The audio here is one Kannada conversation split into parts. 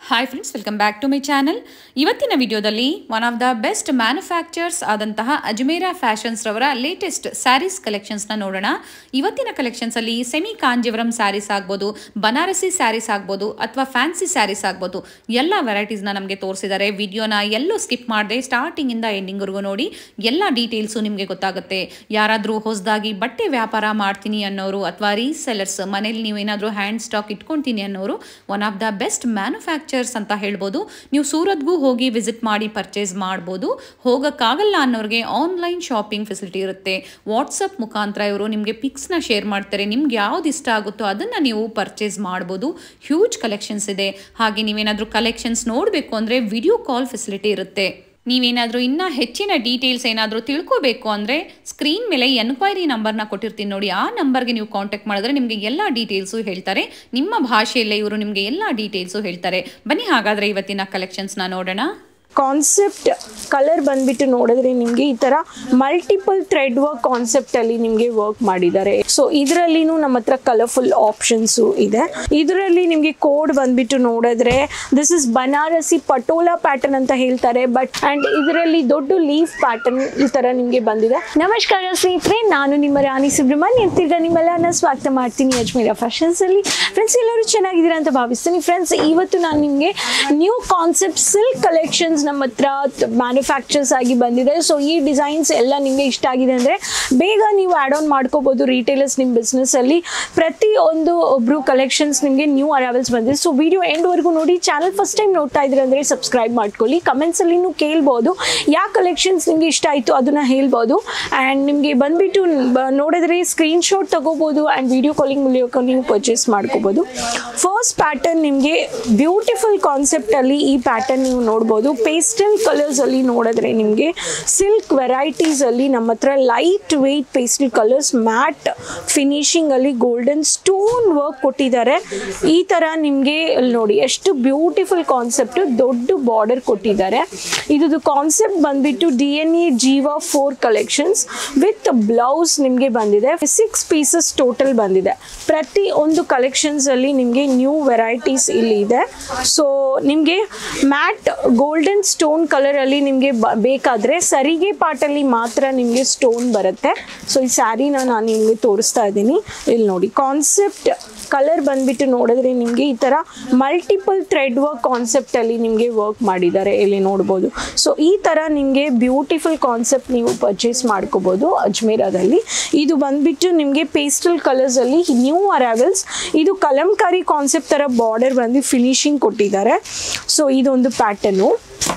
hi friends welcome back to my channel ಇವತ್ತಿನ ವಿಡಿಯೋದಲ್ಲಿ one of the best manufacturers ಆದಂತಹ ಅಜ್ಮೇರಾ ಫ್ಯಾಷನ್ಸ್ ರವರ ಲೇಟೆಸ್ಟ್ ಸ್ಯಾರೀಸ್ ಕಲೆಕ್ಷನ್ಸ್ನ ನೋಡೋಣ ಇವತ್ತಿನ ಕಲೆಕ್ಷನ್ಸಲ್ಲಿ ಸೆಮಿ ಕಾಂಜಿವರಂ ಸ್ಯಾರೀಸ್ ಆಗ್ಬೋದು ಬನಾರಸಿ ಸ್ಯಾರೀಸ್ ಆಗ್ಬೋದು ಅಥವಾ ಫ್ಯಾನ್ಸಿ ಸ್ಯಾರೀಸ್ ಆಗ್ಬೋದು ಎಲ್ಲ ವೆರೈಟೀಸ್ನ ನಮಗೆ ತೋರಿಸಿದ್ದಾರೆ ವಿಡಿಯೋನ ಎಲ್ಲೂ ಸ್ಕಿಪ್ ಮಾಡದೆ ಸ್ಟಾರ್ಟಿಂಗಿಂದ ಎಂಡಿಂಗ್ವರೆಗೂ ನೋಡಿ ಎಲ್ಲ ಡೀಟೇಲ್ಸು ನಿಮಗೆ ಗೊತ್ತಾಗುತ್ತೆ ಯಾರಾದರೂ ಹೊಸದಾಗಿ ಬಟ್ಟೆ ವ್ಯಾಪಾರ ಮಾಡ್ತೀನಿ ಅನ್ನೋರು ಅಥವಾ ರೀಸೆಲ್ಲರ್ಸ್ ಮನೇಲಿ ನೀವೇನಾದರೂ ಹ್ಯಾಂಡ್ ಸ್ಟಾಕ್ ಇಟ್ಕೊಳ್ತೀನಿ ಅನ್ನೋರು one of the best manufacturers ಅಂತ ಹೇಳ್ಬೋದು ನೀವು ಸೂರತ್ಗೂ ಹೋಗಿ ವಿಸಿಟ್ ಮಾಡಿ ಪರ್ಚೇಸ್ ಮಾಡ್ಬೋದು ಹೋಗೋಕ್ಕಾಗಲ್ಲ ಅನ್ನೋರಿಗೆ ಆನ್ಲೈನ್ ಶಾಪಿಂಗ್ ಫೆಸಿಲಿಟಿ ಇರುತ್ತೆ ವಾಟ್ಸಪ್ ಮುಖಾಂತರ ಇವರು ನಿಮಗೆ ಪಿಕ್ಸ್ನ ಶೇರ್ ಮಾಡ್ತಾರೆ ನಿಮ್ಗೆ ಯಾವ್ದು ಇಷ್ಟ ಆಗುತ್ತೋ ಅದನ್ನು ನೀವು ಪರ್ಚೇಸ್ ಮಾಡ್ಬೋದು ಹ್ಯೂಜ್ ಕಲೆಕ್ಷನ್ಸ್ ಇದೆ ಹಾಗೆ ನೀವೇನಾದರೂ ಕಲೆಕ್ಷನ್ಸ್ ನೋಡಬೇಕು ಅಂದರೆ ವಿಡಿಯೋ ಕಾಲ್ ಫೆಸಿಲಿಟಿ ಇರುತ್ತೆ ನೀವೇನಾದರೂ ಇನ್ನೂ ಹೆಚ್ಚಿನ ಡೀಟೇಲ್ಸ್ ಏನಾದರೂ ತಿಳ್ಕೋಬೇಕು ಅಂದರೆ ಸ್ಕ್ರೀನ್ ಮೇಲೆ ಎನ್ಕ್ವೈರಿ ನಂಬರ್ನ ಕೊಟ್ಟಿರ್ತೀನಿ ನೋಡಿ ಆ ನಂಬರ್ಗೆ ನೀವು ಕಾಂಟ್ಯಾಕ್ಟ್ ಮಾಡಿದ್ರೆ ನಿಮಗೆ ಎಲ್ಲ ಡೀಟೇಲ್ಸು ಹೇಳ್ತಾರೆ ನಿಮ್ಮ ಭಾಷೆಯಲ್ಲೇ ಇವರು ನಿಮಗೆ ಎಲ್ಲ ಡೀಟೇಲ್ಸು ಹೇಳ್ತಾರೆ ಬನ್ನಿ ಹಾಗಾದರೆ ಇವತ್ತಿನ ಕಲೆಕ್ಷನ್ಸ್ನ ನೋಡೋಣ ಕಾನ್ಸೆಪ್ಟ್ ಕಲರ್ ಬಂದ್ಬಿಟ್ಟು ನೋಡಿದ್ರೆ ನಿಮಗೆ ಈ ತರ ಮಲ್ಟಿಪಲ್ ಥ್ರೆಡ್ ವರ್ಕ್ ಕಾನ್ಸೆಪ್ಟ್ ಅಲ್ಲಿ ನಿಮಗೆ ವರ್ಕ್ ಮಾಡಿದ್ದಾರೆ ಸೊ ಇದರಲ್ಲಿನೂ ನಮ್ಮ ಹತ್ರ ಕಲರ್ಫುಲ್ ಆಪ್ಷನ್ಸ್ ಇದೆ ಇದರಲ್ಲಿ ನಿಮಗೆ ಕೋಡ್ ಬಂದ್ಬಿಟ್ಟು ನೋಡಿದ್ರೆ this is Banarasi Patola pattern ಅಂತ ಹೇಳ್ತಾರೆ ಬಟ್ ಅಂಡ್ ಇದರಲ್ಲಿ ದೊಡ್ಡ ಲೀಫ್ ಪ್ಯಾಟರ್ನ್ ಈ ತರ ನಿಮಗೆ ಬಂದಿದೆ ನಮಸ್ಕಾರ ಸ್ನೇಹಿತರೆ ನಾನು ನಿಮ್ಮ ರಾಣಿ ಸುಬ್ರಹ್ಮಣ್ಯ ತಿರ್ಗಾ ನಿಮ್ಮೆಲ್ಲರನ್ನ ಸ್ವಾಗತ ಮಾಡ್ತೀನಿ ಅಜ್ಮೀರಾ ಫ್ಯಾಷನ್ಸ್ ಅಲ್ಲಿ ಫ್ರೆಂಡ್ಸ್ ಎಲ್ಲರೂ ಚೆನ್ನಾಗಿದ್ದೀರಾ ಅಂತ ಭಾವಿಸ್ತೀನಿ ಫ್ರೆಂಡ್ಸ್ ಇವತ್ತು ನಾನು ನಿಮಗೆ ನ್ಯೂ ಕಾನ್ಸೆಪ್ಟ್ ಸಿಲ್ಕ್ ಕಲೆಕ್ಷನ್ಸ್ ನಮ್ಮ ಹತ್ರ ಮ್ಯಾನುಫ್ಯಾಕ್ಚರ್ಸ್ ಆಗಿ ಬಂದಿದೆ ಸೊ ಈ ಡಿಸೈನ್ಸ್ ಎಲ್ಲ ನಿಮಗೆ ಇಷ್ಟ ಆಗಿದೆ ಅಂದರೆ ಬೇಗ ನೀವು ಆ್ಯಡ್ ಆನ್ ಮಾಡ್ಕೋಬೋದು ರಿಟೇಲರ್ಸ್ ನಿಮ್ಮ business ಅಲ್ಲಿ ಪ್ರತಿ ಒಂದು ಒಬ್ರು ಕಲೆಕ್ಷನ್ಸ್ ನಿಮಗೆ ನ್ಯೂ ಅರೈವಲ್ಸ್ ಬಂದಿದೆ ಸೊ ವಿಡಿಯೋ ಎಂಡ್ವರೆಗೂ ನೋಡಿ ಚಾನಲ್ ಫಸ್ಟ್ ಟೈಮ್ ನೋಡ್ತಾ ಇದ್ರೆ ಅಂದರೆ ಸಬ್ಸ್ಕ್ರೈಬ್ ಮಾಡ್ಕೊಳ್ಳಿ ಕಮೆಂಟ್ಸಲ್ಲಿ ನೀವು ಕೇಳ್ಬೋದು ಯಾವ ಕಲೆಕ್ಷನ್ಸ್ ನಿಮಗೆ ಇಷ್ಟ ಆಯಿತು ಅದನ್ನು ಹೇಳ್ಬೋದು ಆ್ಯಂಡ್ ನಿಮಗೆ ಬಂದ್ಬಿಟ್ಟು ಬ- ನೋಡಿದ್ರೆ ಸ್ಕ್ರೀನ್ಶಾಟ್ ತಗೋಬೋದು ಆ್ಯಂಡ್ ವಿಡಿಯೋ ಕಾಲಿಂಗ್ ಮೂಲಕ ನೀವು ಪರ್ಚೇಸ್ ಮಾಡ್ಕೋಬೋದು ಫಸ್ಟ್ ಪ್ಯಾಟರ್ನ್ ನಿಮಗೆ ಬ್ಯೂಟಿಫುಲ್ ಕಾನ್ಸೆಪ್ಟಲ್ಲಿ ಈ ಪ್ಯಾಟರ್ನ್ ನೀವು ನೋಡ್ಬೋದು ಪೇಸ್ಟಲ್ ಕಲರ್ಸಲ್ಲಿ ನೋಡಿದ್ರೆ ನಿಮಗೆ ಸಿಲ್ಕ್ ವೆರೈಟೀಸಲ್ಲಿ ನಮ್ಮ ಹತ್ರ light weight pastel colours matte ಫಿನಿಶಿಂಗಲ್ಲಿ ಗೋಲ್ಡನ್ ಸ್ಟೋನ್ ವರ್ಕ್ ಕೊಟ್ಟಿದ್ದಾರೆ ಈ ಥರ ನಿಮಗೆ ಇಲ್ಲಿ ನೋಡಿ ಎಷ್ಟು ಬ್ಯೂಟಿಫುಲ್ ಕಾನ್ಸೆಪ್ಟ್ ದೊಡ್ಡ ಬಾರ್ಡರ್ ಕೊಟ್ಟಿದ್ದಾರೆ ಇದ್ದು ಕಾನ್ಸೆಪ್ಟ್ ಬಂದ್ಬಿಟ್ಟು D N A Jeeva four collections with blouse ನಿಮಗೆ ಬಂದಿದೆ ಸಿಕ್ಸ್ ಪೀಸಸ್ ಟೋಟಲ್ ಬಂದಿದೆ ಪ್ರತಿ ಒಂದು ಕಲೆಕ್ಷನ್ಸ್ ಅಲ್ಲಿ ನಿಮಗೆ ನ್ಯೂ ವೆರೈಟೀಸ್ ಇಲ್ಲಿ ಇದೆ ಸೊ ನಿಮಗೆ ಮ್ಯಾಟ್ ಗೋಲ್ಡನ್ ಸ್ಟೋನ್ ಕಲರ್ ಅಲ್ಲಿ ನಿಮಗೆ ಬೇಕಾದ್ರೆ ಸರಿಗೆ ಪಾಟಲ್ಲಿ ಮಾತ್ರ ನಿಮಗೆ ಸ್ಟೋನ್ ಬರುತ್ತೆ ಸೊ ಈ ಸ್ಯಾರಿನ ನಾನು ನಿಮಗೆ ತೋರಿಸ್ತಾ ಇದ್ದೀನಿ ಇಲ್ಲಿ ನೋಡಿ ಕಾನ್ಸೆಪ್ಟ್ ಕಲರ್ ಬಂದ್ಬಿಟ್ಟು ನೋಡಿದ್ರೆ ನಿಮಗೆ ಈ ಥರ ಮಲ್ಟಿಪಲ್ ಥ್ರೆಡ್ ವರ್ಕ್ ಕಾನ್ಸೆಪ್ಟ್ ಅಲ್ಲಿ ನಿಮಗೆ ವರ್ಕ್ ಮಾಡಿದ್ದಾರೆ ಇಲ್ಲಿ ನೋಡ್ಬೋದು ಸೊ ಈ ಥರ ನಿಮಗೆ ಬ್ಯೂಟಿಫುಲ್ ಕಾನ್ಸೆಪ್ಟ್ ನೀವು ಪರ್ಚೇಸ್ ಮಾಡ್ಕೋಬೋದು ಅಜ್ಮೇರಾದಲ್ಲಿ ಇದು ಬಂದ್ಬಿಟ್ಟು ನಿಮಗೆ ಪೇಸ್ಟಲ್ ಕಲರ್ಸ್ ಅಲ್ಲಿ ನ್ಯೂ ಅರೈವಲ್ಸ್ ಇದು ಕಲಂಕಾರಿ ಕಾನ್ಸೆಪ್ಟ್ ಥರ ಬಾರ್ಡರ್ ಬಂದು ಫಿನಿಶಿಂಗ್ ಕೊಟ್ಟಿದ್ದಾರೆ ಸೊ ಇದೊಂದು ಪ್ಯಾಟರ್ನು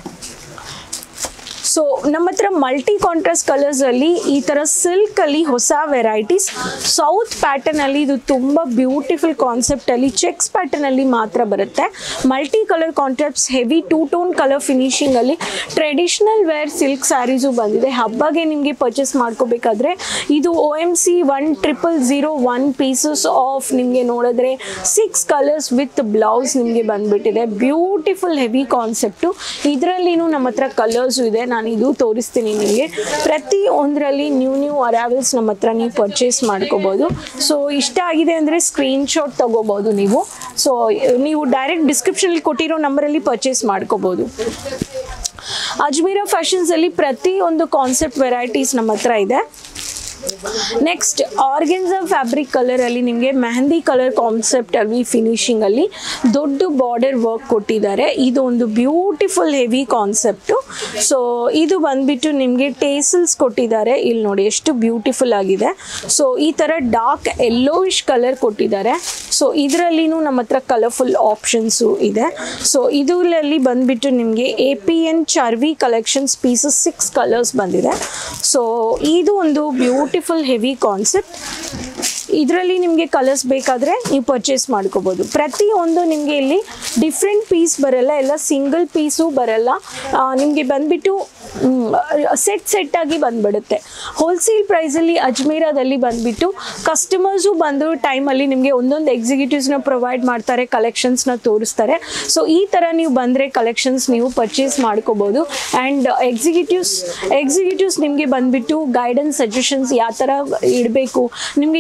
ಸೊ ನಮ್ಮ ಹತ್ರ ಮಲ್ಟಿ ಕಾಂಟ್ರಾಸ್ಟ್ ಕಲರ್ಸ್ ಅಲ್ಲಿ ಈ ತರ ಸಿಲ್ಕ್ ಅಲ್ಲಿ ಹೊಸ ವೆರೈಟೀಸ್ ಸೌತ್ ಪ್ಯಾಟರ್ನ್ ಅಲ್ಲಿ ಇದು ತುಂಬಾ ಬ್ಯೂಟಿಫುಲ್ ಕಾನ್ಸೆಪ್ಟ್ ಅಲ್ಲಿ ಚೆಕ್ಸ್ ಪ್ಯಾಟರ್ನ್ ಅಲ್ಲಿ ಮಾತ್ರ ಬರುತ್ತೆ multi colour contrasts heavy two tone colour finishing ಅಲ್ಲಿ ಟ್ರೆಡಿಷನಲ್ ವೇರ್ ಸಿಲ್ಕ್ ಸ್ಯಾರೀಸು ಬಂದಿದೆ ಹಬ್ಬಗೆ ನಿಮಗೆ ಪರ್ಚೇಸ್ ಮಾಡ್ಕೋಬೇಕಾದ್ರೆ ಇದು O M C one triple zero one pieces of ನಿಮಗೆ ನೋಡಿದ್ರೆ ಸಿಕ್ಸ್ ಕಲರ್ಸ್ ವಿತ್ ಬ್ಲೌಸ್ ನಿಮಗೆ ಬಂದ್ಬಿಟ್ಟಿದೆ ಬ್ಯೂಟಿಫುಲ್ ಹೆವಿ ಕಾನ್ಸೆಪ್ಟು ಇದರಲ್ಲಿನೂ ನಮ್ಮ ಹತ್ರ ಕಲರ್ಸು ಇದೆ ನಾನು ಇದು ತೋರಿಸ್ತೀನಿ ನಿಮಗೆ ಪ್ರತಿ ಒಂದರಲ್ಲಿ ನ್ಯೂ ನ್ಯೂ ಅರೈವಲ್ಸ್ ನಮ್ಮ ಹತ್ರ ನೀವು ಪರ್ಚೇಸ್ ಮಾಡ್ಕೋಬೋದು ಸೊ ಇಷ್ಟ ಆಗಿದೆ ಅಂದರೆ ಸ್ಕ್ರೀನ್ಶಾಟ್ ತಗೋಬೋದು ನೀವು ಸೊ ನೀವು ಡೈರೆಕ್ಟ್ ಡಿಸ್ಕ್ರಿಪ್ಷನಲ್ಲಿ ಕೊಟ್ಟಿರೋ ನಂಬರಲ್ಲಿ ಪರ್ಚೇಸ್ ಮಾಡ್ಕೋಬೋದು ಅಜ್ಮೀರಾ ಫ್ಯಾಷನ್ಸಲ್ಲಿ ಪ್ರತಿ ಒಂದು ಕಾನ್ಸೆಪ್ಟ್ ವೆರೈಟೀಸ್ ನಮ್ಮ ಹತ್ರ ಇದೆ ನೆಕ್ಸ್ಟ್ ಆರ್ಗೆನ್ಸಾ ಫ್ಯಾಬ್ರಿಕ್ ಕಲರ್ ಅಲ್ಲಿ ನಿಮಗೆ ಮೆಹಂದಿ ಕಲರ್ ಕಾನ್ಸೆಪ್ಟ್ ಅಲ್ಲಿ ಫಿನಿಶಿಂಗ್ ಅಲ್ಲಿ ದೊಡ್ಡ ಬಾರ್ಡರ್ ವರ್ಕ್ ಕೊಟ್ಟಿದ್ದಾರೆ ಇದು ಒಂದು ಬ್ಯೂಟಿಫುಲ್ ಹೆವಿ ಕಾನ್ಸೆಪ್ಟು ಸೊ ಇದು ಬಂದ್ಬಿಟ್ಟು ನಿಮಗೆ ಟೇಸಲ್ಸ್ ಕೊಟ್ಟಿದ್ದಾರೆ ಇಲ್ಲಿ ನೋಡಿ ಎಷ್ಟು ಬ್ಯೂಟಿಫುಲ್ ಆಗಿದೆ ಸೊ ಈ ಥರ ಡಾರ್ಕ್ ಯೆಲ್ಲೋಯಿಶ್ ಕಲರ್ ಕೊಟ್ಟಿದ್ದಾರೆ ಸೊ ಇದರಲ್ಲಿನೂ ನಮ್ಮ ಹತ್ರ ಕಲರ್ಫುಲ್ ಆಪ್ಷನ್ಸು ಇದೆ ಸೊ ಇದರಲ್ಲಿ ಬಂದ್ಬಿಟ್ಟು ನಿಮಗೆ A P N Charvi collections pieces six colours ಬಂದಿದೆ ಸೊ ಇದು ಒಂದು ಬ್ಯೂಟಿಫುಲ್ ಹೆವಿ ಕಾನ್ಸೆಪ್ಟ್ ಇದರಲ್ಲಿ ನಿಮಗೆ ಕಲರ್ಸ್ ಬೇಕಾದರೆ ನೀವು ಪರ್ಚೇಸ್ ಮಾಡ್ಕೋಬೋದು ಪ್ರತಿಯೊಂದು ನಿಮಗೆ ಇಲ್ಲಿ ಡಿಫ್ರೆಂಟ್ ಪೀಸ್ ಬರಲ್ಲ ಎಲ್ಲ ಸಿಂಗಲ್ ಪೀಸು ಬರಲ್ಲ ನಿಮಗೆ ಬಂದ್ಬಿಟ್ಟು ಸೆಟ್ ಸೆಟ್ ಆಗಿ ಬಂದ್ಬಿಡುತ್ತೆ ಹೋಲ್ಸೇಲ್ ಪ್ರೈಸಲ್ಲಿ ಅಜ್ಮೀರಾದಲ್ಲಿ ಬಂದ್ಬಿಟ್ಟು ಕಸ್ಟಮರ್ಸು ಬಂದು ಟೈಮಲ್ಲಿ ನಿಮಗೆ ಒಂದೊಂದು ಎಕ್ಸಿಕ್ಯೂಟಿವ್ಸ್ನ ಪ್ರೊವೈಡ್ ಮಾಡ್ತಾರೆ ಕಲೆಕ್ಷನ್ಸ್ನ ತೋರಿಸ್ತಾರೆ ಸೊ ಈ ಥರ ನೀವು ಬಂದರೆ ಕಲೆಕ್ಷನ್ಸ್ ನೀವು ಪರ್ಚೇಸ್ ಮಾಡ್ಕೋಬೋದು ಆ್ಯಂಡ್ ಎಕ್ಸಿಕ್ಯೂಟಿವ್ಸ್ ಎಕ್ಸಿಕ್ಯೂಟಿವ್ಸ್ ನಿಮಗೆ ಬಂದ್ಬಿಟ್ಟು ಗೈಡೆನ್ಸ್ ಸಜೆಷನ್ಸ್ ಯಾವ ಥರ ಇಡಬೇಕು ನಿಮಗೆ ಯಾವ್ದು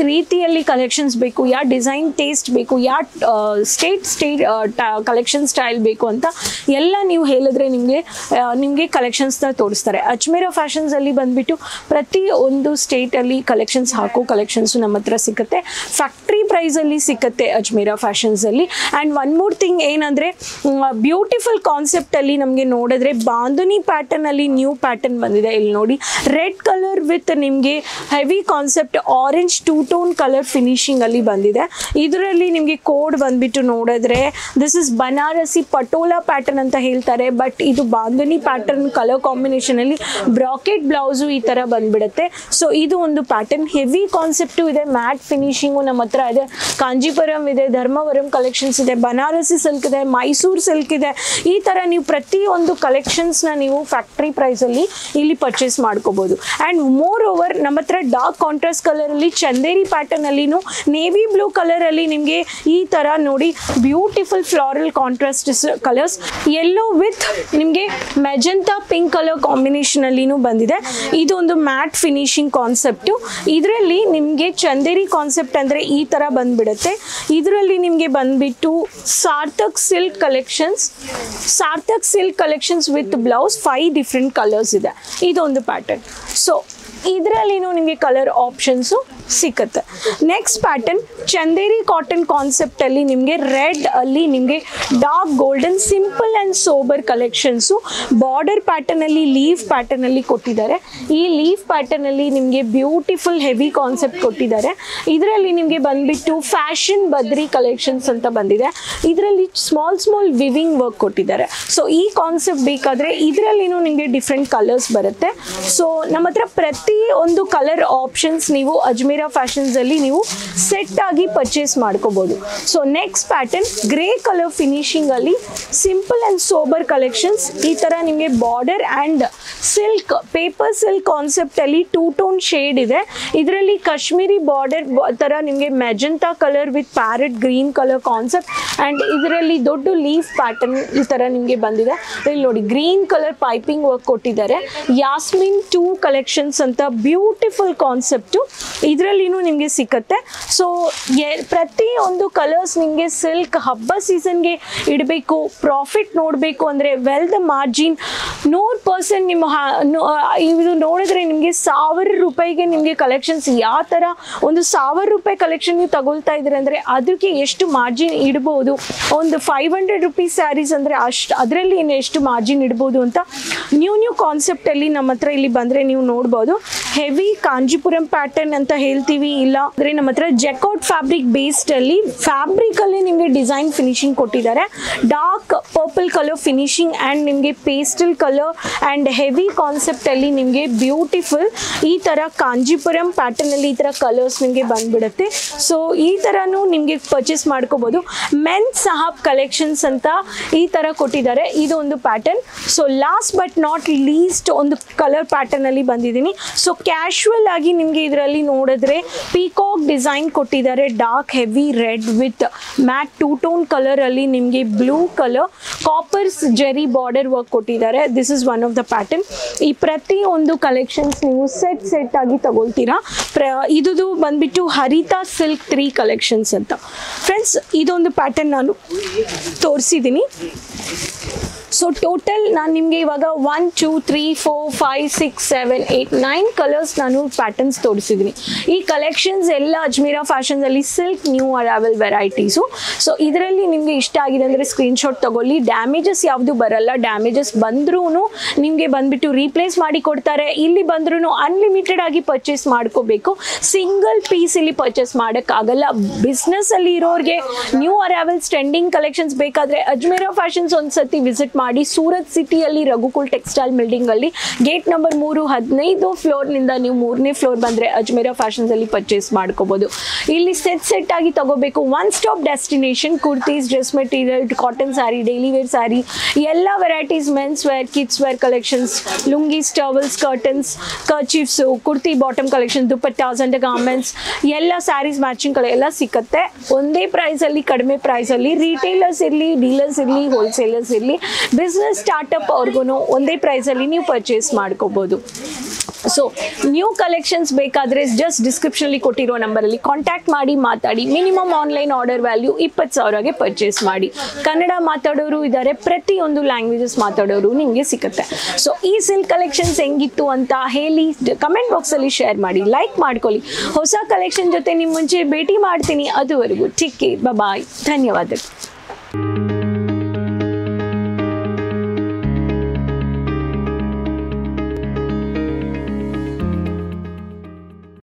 ರೀತಿಯಲ್ಲಿ ಕಲೆಕ್ಷನ್ಸ್ ಬೇಕು ಯಾವ ಡಿಸೈನ್ ಟೇಸ್ಟ್ ಬೇಕು ಯಾವ ಸ್ಟೇಟ್ ಸ್ಟೇಟ್ ಕಲೆಕ್ಷನ್ ಸ್ಟೈಲ್ ಬೇಕು ಅಂತ ಎಲ್ಲ ನೀವು ಹೇಳಿದ್ರೆ ನಿಮಗೆ ನಿಮಗೆ ಕಲೆಕ್ಷನ್ಸ್ನ ತೋರಿಸ್ತಾರೆ ಅಜ್ಮೇರ ಫ್ಯಾಷನ್ಸಲ್ಲಿ ಬಂದ್ಬಿಟ್ಟು ಪ್ರತಿ ಒಂದು ಸ್ಟೇಟಲ್ಲಿ ಕಲೆಕ್ಷನ್ಸ್ ಹಾಕೋ ಕಲೆಕ್ಷನ್ಸು ನಮ್ಮ ಹತ್ರ ಸಿಗುತ್ತೆ ಫ್ಯಾಕ್ಟ್ರಿ ಪ್ರೈಸಲ್ಲಿ ಸಿಗುತ್ತೆ ಅಜ್ಮೇರ ಫ್ಯಾಷನ್ಸಲ್ಲಿ ಆ್ಯಂಡ್ ಒನ್ ಮೋರ್ ಥಿಂಗ್ ಏನಂದರೆ ಬ್ಯೂಟಿಫುಲ್ ಕಾನ್ಸೆಪ್ಟಲ್ಲಿ ನಮಗೆ ನೋಡಿದ್ರೆ ಬಾಂಧನಿ ಪ್ಯಾಟರ್ನಲ್ಲಿ ನ್ಯೂ ಪ್ಯಾಟರ್ನ್ ಬಂದಿದೆ ಇಲ್ಲಿ ನೋಡಿ ರೆಡ್ ಕಲರ್ ವಿತ್ ನಿಮಗೆ heavy concept orange two tone colour ಫಿನಿಶಿಂಗಲ್ಲಿ ಬಂದಿದೆ ಇದರಲ್ಲಿ ನಿಮಗೆ ಕೋಡ್ ಬಂದ್ಬಿಟ್ಟು ನೋಡಿದ್ರೆ this is Banarasi Patola pattern ಅಂತ ಹೇಳ್ತಾರೆ ಬಟ್ ಇದು ಬಾಂಧನಿ ಪ್ಯಾಟರ್ನ್ ಕಲರ್ ಕಾಂಬಿನೇಷನಲ್ಲಿ ಬ್ರಾಕೆಟ್ ಬ್ಲೌಸು ಈ ಥರ ಬಂದ್ಬಿಡುತ್ತೆ ಸೊ ಇದು ಒಂದು ಪ್ಯಾಟರ್ನ್ ಹೆವಿ ಕಾನ್ಸೆಪ್ಟು ಇದೆ ಮ್ಯಾಟ್ ಫಿನಿಶಿಂಗು ನಮ್ಮ ಹತ್ರ ಇದೆ ಕಾಂಜೀಪುರಂ ಇದೆ ಧರ್ಮವರಂ ಕಲೆಕ್ಷನ್ಸ್ ಇದೆ ಬನಾರಸಿ ಸಿಲ್ಕ್ ಇದೆ ಮೈಸೂರು ಸಿಲ್ಕ್ ಇದೆ ಈ ಥರ ನೀವು ಪ್ರತಿಯೊಂದು ಕಲೆಕ್ಷನ್ಸ್ನ ನೀವು ಫ್ಯಾಕ್ಟ್ರಿ ಪ್ರೈಸಲ್ಲಿ ಇಲ್ಲಿ ಪರ್ಚೇಸ್ ಮಾಡ್ಕೋಬೋದು ಆ್ಯಂಡ್ ಮೋರ್ ಓವರ್ ನಮ್ಮ ಹತ್ರ ಡಾರ್ಕ್ ಕಾಂಟ್ರಾಸ್ಟ್ ಕಲರಲ್ಲಿ ಚಂದೇರಿ ಪ್ಯಾಟರ್ನಲ್ಲಿನೂ ನೇವಿ ಬ್ಲೂ ಕಲರಲ್ಲಿ ನಿಮಗೆ ಈ ಥರ ನೋಡಿ beautiful floral contrast colours yellow with ನಿಮಗೆ ಮೆಜೆಂಟಾ ಪಿಂಕ್ ಕಲರ್ ಕಾಂಬಿನೇಷನಲ್ಲಿನೂ ಬಂದಿದೆ ಇದೊಂದು ಮ್ಯಾಟ್ ಫಿನಿಶಿಂಗ್ ಕಾನ್ಸೆಪ್ಟು ಇದರಲ್ಲಿ ನಿಮಗೆ ಚಂದೇರಿ ಕಾನ್ಸೆಪ್ಟ್ ಅಂದರೆ ಈ ಥರ ಬಂದ್ಬಿಡುತ್ತೆ ಇದರಲ್ಲಿ ನಿಮಗೆ ಬಂದ್ಬಿಟ್ಟು Sarthak silk collections Sarthak silk collections with blouse five different colours ಇದೆ ಇದೊಂದು ಪ್ಯಾಟರ್ನ್ ಸೊ ಇದರಲ್ಲಿನೂ ನಿಮಗೆ ಕಲರ್ ಆಪ್ಷನ್ಸು ಸಿಕ್ಕತ್ತೆ ನೆಕ್ಸ್ಟ್ ಪ್ಯಾಟರ್ನ್ ಚಂದೇರಿ ಕಾಟನ್ ಕಾನ್ಸೆಪ್ಟಲ್ಲಿ ನಿಮಗೆ ರೆಡ್ ಅಲ್ಲಿ ನಿಮಗೆ dark golden simple and sober collections border ಪ್ಯಾಟರ್ನಲ್ಲಿ ಲೀಫ್ ಪ್ಯಾಟರ್ನಲ್ಲಿ ಕೊಟ್ಟಿದ್ದಾರೆ ಈ ಲೀಫ್ ಪ್ಯಾಟರ್ನಲ್ಲಿ ನಿಮಗೆ ಬ್ಯೂಟಿಫುಲ್ ಹೆವಿ ಕಾನ್ಸೆಪ್ಟ್ ಕೊಟ್ಟಿದ್ದಾರೆ ಇದರಲ್ಲಿ ನಿಮಗೆ ಬಂದ್ಬಿಟ್ಟು ಫ್ಯಾಷನ್ ಬದ್ರಿ ಕಲೆಕ್ಷನ್ಸ್ ಅಂತ ಬಂದಿದೆ ಇದರಲ್ಲಿ ಸ್ಮಾಲ್ ಸ್ಮಾಲ್ ವಿವಿಂಗ್ ವರ್ಕ್ ಕೊಟ್ಟಿದ್ದಾರೆ ಸೊ ಈ ಕಾನ್ಸೆಪ್ಟ್ ಬೇಕಾದರೆ ಇದರಲ್ಲಿನೂ ನಿಮಗೆ ಡಿಫ್ರೆಂಟ್ ಕಲರ್ಸ್ ಬರುತ್ತೆ ಸೊ ನಮ್ಮ ಹತ್ರ ಪ್ರತಿ ಒಂದು ಕಲರ್ ಆಪ್ಷನ್ಸ್ ನೀವು ಅಜ್ಮೀರಾ ಫ್ಯಾಷನ್ಸಲ್ಲಿ ನೀವು ಸೆಟ್ ಆಗಿ ಪರ್ಚೇಸ್ ಮಾಡ್ಕೋಬೋದು so next pattern grey colour ಫಿನಿಶಿಂಗಲ್ಲಿ ಸಿಂಪಲ್ ಆ್ಯಂಡ್ ಸೋಬರ್ ಕಲೆಕ್ಷನ್ಸ್ ಈ ಥರ ನಿಮಗೆ border and silk paper silk ಕಾನ್ಸೆಪ್ಟಲ್ಲಿ ಟೂ ಟೋನ್ ಶೇಡ್ ಇದೆ ಇದರಲ್ಲಿ ಕಾಶ್ಮೀರಿ ಬಾರ್ಡರ್ ಥರ ನಿಮಗೆ magenta colour with parrot green colour concept and ಇದರಲ್ಲಿ ದೊಡ್ಡ ಲೀಫ್ ಪ್ಯಾಟರ್ನ್ ಈ ಥರ ನಿಮಗೆ ಬಂದಿದೆ ಇಲ್ಲಿ ನೋಡಿ ಗ್ರೀನ್ ಕಲರ್ ಪೈಪಿಂಗ್ ವರ್ಕ್ ಕೊಟ್ಟಿದ್ದಾರೆ ಯಾಸ್ಮಿನ್ ಟೂ ಕಲೆಕ್ಷನ್ಸ್ ಅಂತ ಬ್ಯೂಟಿಫುಲ್ ಕಾನ್ಸೆಪ್ಟು ಇದರಲ್ಲಿನೂ ನಿಮಗೆ ಸಿಕ್ಕತ್ತೆ ಸೊ ಪ್ರತಿ ಒಂದು ಕಲರ್ಸ್ ನಿಮಗೆ ಸಿಲ್ಕ್ ಹಬ್ಬ ಸೀಸನ್ಗೆ ಇಡಬೇಕು ಪ್ರಾಫಿಟ್ ನೋಡಬೇಕು ಅಂದರೆ ವೆಲ್ ದ ಮಾರ್ಜಿನ್ ನೂರು ಪರ್ಸೆಂಟ್ ನಿಮ್ಮ ಹಾ- ನೋ- ಇದು ನೋಡಿದ್ರೆ ನಿಮಗೆ ಸಾವಿರ ರೂಪಾಯಿಗೆ ನಿಮಗೆ ಕಲೆಕ್ಷನ್ಸ್ ಯಾವ ಥರ ಒಂದು ಸಾವಿರ ರೂಪಾಯಿ ಕಲೆಕ್ಷನ್ ನೀವು ತಗೊಳ್ತಾ ಇದ್ದೀರಿ ಅಂದರೆ ಅದಕ್ಕೆ ಎಷ್ಟು ಮಾರ್ಜಿನ್ ಇಡ್ಬೋದು ಒಂದು ಫೈವ್ ಹಂಡ್ರೆಡ್ ರುಪೀಸ್ ಸ್ಯಾರೀಸ್ ಅಂದರೆ ಅಷ್ಟು ಅದರಲ್ಲಿ ಇನ್ನು ಎಷ್ಟು ಮಾರ್ಜಿನ್ ಇಡ್ಬೋದು ಅಂತ ನ್ಯೂ ನ್ಯೂ ಕಾನ್ಸೆಪ್ಟಲ್ಲಿ ನಮ್ಮ ಹತ್ರ ಇಲ್ಲಿ ಬಂದರೆ ನೀವು ನೋಡ್ಬೋದು ಹೆವಿ ಕಾಂಜಿಪುರಂ ಪ್ಯಾಟರ್ನ್ ಅಂತ ಹೇಳ್ತೀವಿ ಇಲ್ಲ ಅಂದರೆ ನಮ್ಮ ಹತ್ರ ಜೆಕೌಟ್ ಫ್ಯಾಬ್ರಿಕ್ ಬೇಸ್ಡಲ್ಲಿ ಫ್ಯಾಬ್ರಿಕಲ್ಲಿ ನಿಮಗೆ ಡಿಸೈನ್ ಫಿನಿಶಿಂಗ್ ಕೊಟ್ಟಿದ್ದಾರೆ dark purple colour finishing and ನಿಮಗೆ ಪೇಸ್ಟಲ್ ಕಲರ್ ಆ್ಯಂಡ್ ಹೆವಿ ಕಾನ್ಸೆಪ್ಟಲ್ಲಿ ನಿಮಗೆ ಬ್ಯೂಟಿಫುಲ್ ಈ ಥರ ಕಾಂಜಿಪುರಂ ಪ್ಯಾಟರ್ನಲ್ಲಿ ಈ ಥರ ಕಲರ್ಸ್ ನಿಮಗೆ ಬಂದ್ಬಿಡುತ್ತೆ ಸೊ ಈ ಥರನೂ ನಿಮಗೆ ಪರ್ಚೇಸ್ ಮಾಡ್ಕೋಬೋದು ಮೆನ್ ಸಹಾಬ್ ಕಲೆಕ್ಷನ್ಸ್ ಅಂತ ಈ ಥರ ಕೊಟ್ಟಿದ್ದಾರೆ ಇದು ಒಂದು pattern so last but not least ಒಂದು ಕಲರ್ ಪ್ಯಾಟರ್ನಲ್ಲಿ ಬಂದಿದ್ದೀನಿ ಸೊ ಕ್ಯಾಶುವಲ್ ಆಗಿ ನಿಮಗೆ ಇದರಲ್ಲಿ ನೋಡಿದ್ರೆ ಪೀಕಾಕ್ ಡಿಸೈನ್ ಕೊಟ್ಟಿದ್ದಾರೆ dark heavy red with matte two tone ಕಲರಲ್ಲಿ ನಿಮಗೆ blue colour coppers zari border work ಕೊಟ್ಟಿದ್ದಾರೆ this is one of the pattern ಈ ಪ್ರತಿ ಒಂದು ಕಲೆಕ್ಷನ್ಸ್ ನೀವು ಸೆಟ್ ಸೆಟ್ ಆಗಿ ತಗೊಳ್ತೀರಾ ಪ್ರ ಇದುದು ಬಂದ್ಬಿಟ್ಟು ಹರಿತಾ ಸಿಲ್ಕ್ ತ್ರೀ ಕಲೆಕ್ಷನ್ಸ್ ಅಂತ ಫ್ರೆಂಡ್ಸ್ ಇದೊಂದು ಪ್ಯಾಟರ್ನ್ ನಾನು ತೋರಿಸಿದ್ದೀನಿ ಸೊ ಟೋಟಲ್ ನಾನು ನಿಮಗೆ ಇವಾಗ one two three four five six seven eight nine colours ನಾನು ಪ್ಯಾಟರ್ನ್ಸ್ ತೋರಿಸಿದ್ದೀನಿ ಈ ಕಲೆಕ್ಷನ್ಸ್ ಎಲ್ಲ ಅಜ್ಮೀರಾ ಫ್ಯಾಷನ್ಸಲ್ಲಿ silk new arrival varieties so ಇದರಲ್ಲಿ ನಿಮಗೆ ಇಷ್ಟ ಆಗಿದೆ ಅಂದರೆ ಸ್ಕ್ರೀನ್ಶಾಟ್ ತಗೊಳ್ಳಿ ಡ್ಯಾಮೇಜಸ್ ಯಾವುದು ಬರಲ್ಲ ಡ್ಯಾಮೇಜಸ್ ಬಂದ್ರೂ ನಿಮಗೆ ಬಂದ್ಬಿಟ್ಟು ರೀಪ್ಲೇಸ್ ಮಾಡಿ ಕೊಡ್ತಾರೆ ಇಲ್ಲಿ ಬಂದ್ರೂ ಅನ್ಲಿಮಿಟೆಡ್ ಆಗಿ ಪರ್ಚೇಸ್ ಮಾಡ್ಕೋಬೇಕು ಸಿಂಗಲ್ ಪೀಸ್ ಇಲ್ಲಿ ಪರ್ಚೇಸ್ ಮಾಡೋಕ್ಕಾಗಲ್ಲ ಬಿಸ್ನೆಸ್ಸಲ್ಲಿ ಇರೋರಿಗೆ ನ್ಯೂ ಅರೈವಲ್ಸ್ ಟ್ರೆಂಡಿಂಗ್ ಕಲೆಕ್ಷನ್ಸ್ ಬೇಕಾದರೆ ಅಜ್ಮೇರಾ ಫ್ಯಾಷನ್ಸ್ ಒಂದ್ಸತಿ ವಿಸಿಟ್ ಮಾಡಿ ಸೂರತ್ ಸಿಟಿಯಲ್ಲಿ ರಘುಕುಲ್ ಟೆಕ್ಸ್ಟೈಲ್ ಬಿಲ್ಡಿಂಗ್ ಅಲ್ಲಿ ಗೇಟ್ ನಂಬರ್ ಮೂರು ಹದಿನೈದು ಫ್ಲೋರ್ನಿಂದ ನೀವು ಮೂರನೇ ಫ್ಲೋರ್ ಬಂದರೆ ಅಜ್ಮೇರಾ ಫ್ಯಾಷನ್ಸ್ ಅಲ್ಲಿ ಪರ್ಚೇಸ್ ಮಾಡ್ಕೋಬಹುದು ಇಲ್ಲಿ ಸೆಟ್ ಸೆಟ್ ಆಗಿ ತಗೋಬೇಕು one stop destination kurtis dress material cotton saree daily wear saree ಎಲ್ಲ varieties men's wear kids wear collections lungis towels curtains kerchiefs kurti bottom collection dupattas and garments ಎಲ್ಲ ಸ್ಯಾರೀಸ್ ಮ್ಯಾಚಿಂಗ್ ಕಲೆ ಎಲ್ಲ ಸಿಕ್ಕತ್ತೆ ಒಂದೇ ಪ್ರೈಸಲ್ಲಿ ಕಡಿಮೆ ಪ್ರೈಸಲ್ಲಿ ರಿಟೇಲರ್ಸ್ ಇರಲಿ ಡೀಲರ್ಸ್ ಇರಲಿ ಹೋಲ್ಸೇಲರ್ಸ್ ಇರಲಿ ಬಿಸ್ನೆಸ್ ಸ್ಟಾರ್ಟಪ್ ಅವ್ರಿಗೂ ಒಂದೇ ಪ್ರೈಸಲ್ಲಿ ನೀವು ಪರ್ಚೇಸ್ ಮಾಡ್ಕೋಬೋದು ಸೊ ನ್ಯೂ ಕಲೆಕ್ಷನ್ಸ್ ಬೇಕಾದರೆ ಜಸ್ಟ್ ಡಿಸ್ಕ್ರಿಪ್ಷನಲ್ಲಿ ಕೊಟ್ಟಿರೋ ನಂಬರಲ್ಲಿ ಕಾಂಟ್ಯಾಕ್ಟ್ ಮಾಡಿ ಮಾತಾಡಿ ಮಿನಿಮಮ್ ಆನ್ಲೈನ್ ಆರ್ಡರ್ ವ್ಯಾಲ್ಯೂ ಇಪ್ಪತ್ತು ಸಾವಿರಗೆ ಪರ್ಚೇಸ್ ಮಾಡಿ ಕನ್ನಡ ಮಾತಾಡೋರು ಇದ್ದಾರೆ ಪ್ರತಿಯೊಂದು ಲ್ಯಾಂಗ್ವೇಜಸ್ ಮಾತಾಡೋರು ನಿಮಗೆ ಸಿಗುತ್ತೆ ಸೊ ಈ ಸಿಲ್ಕ್ ಕಲೆಕ್ಷನ್ಸ್ ಹೆಂಗಿತ್ತು ಅಂತ ಹೇಳಿ ಕಮೆಂಟ್ ಬಾಕ್ಸಲ್ಲಿ ಶೇರ್ ಮಾಡಿ ಲೈಕ್ ಮಾಡ್ಕೊಳ್ಳಿ ಹೊಸ ಕಲೆಕ್ಷನ್ ಜೊತೆ ನಿಮ್ಮ ಮುಂಚೆ ಭೇಟಿ ಮಾಡ್ತೀನಿ ಅದುವರೆಗೂ ಟಿಕ್ ಕೇರ್ ಬಾಯ್ ಧನ್ಯವಾದಗಳು